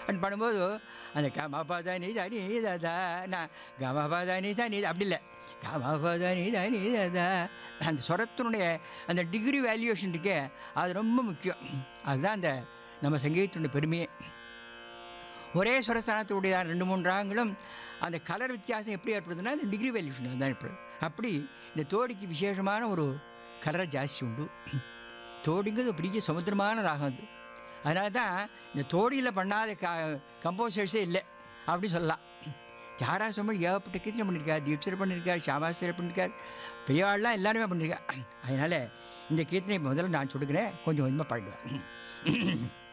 அப்படி பண்ணும்போது அந்த கமபதனி தனி ததா நான் கமபதனி தனி அப்படி இல்லை கமபதனி தனி ததா அந்த ஸ்வரத்தினுடைய அந்த டிகிரி வேல்யூவேஷன் இருக்கே அது ரொம்ப முக்கியம் அதுதான் அந்த நம்ம சங்கீதத்தினுடைய பெருமையே ஒரே ஸ்வரஸ்தானத்துடைய ரெண்டு மூணு ராகங்களும் அந்த கலர் வித்தியாசம் எப்படி ஏற்படுதுன்னா அந்த டிகிரி வேல்யூஷன் தான் ஏற்படுது அப்படி இந்த தோடிக்கு விசேஷமான ஒரு கலர் ஜாஸ்தி உண்டு தோடிங்கிறது ஒரு பெரிய சமுத்திரமான ராகம் அது அதனால தான் இந்த தோடியில் பண்ணாத க கம்போசர்ஸே இல்லை அப்படி சொல்லலாம் யாரா சொமல் ஏகப்பட்ட கீர்த்தனை பண்ணியிருக்கார் தீப்சர் பண்ணியிருக்கார் ஷாமாஸ்தர் பண்ணியிருக்கார் பெரியவாள்லாம் எல்லாருமே பண்ணியிருக்கார் அதனால் இந்த கீர்த்தனை முதல்ல நான் சொல்லுகிறேன் கொஞ்சம் கொஞ்சமாக பாடுவேன்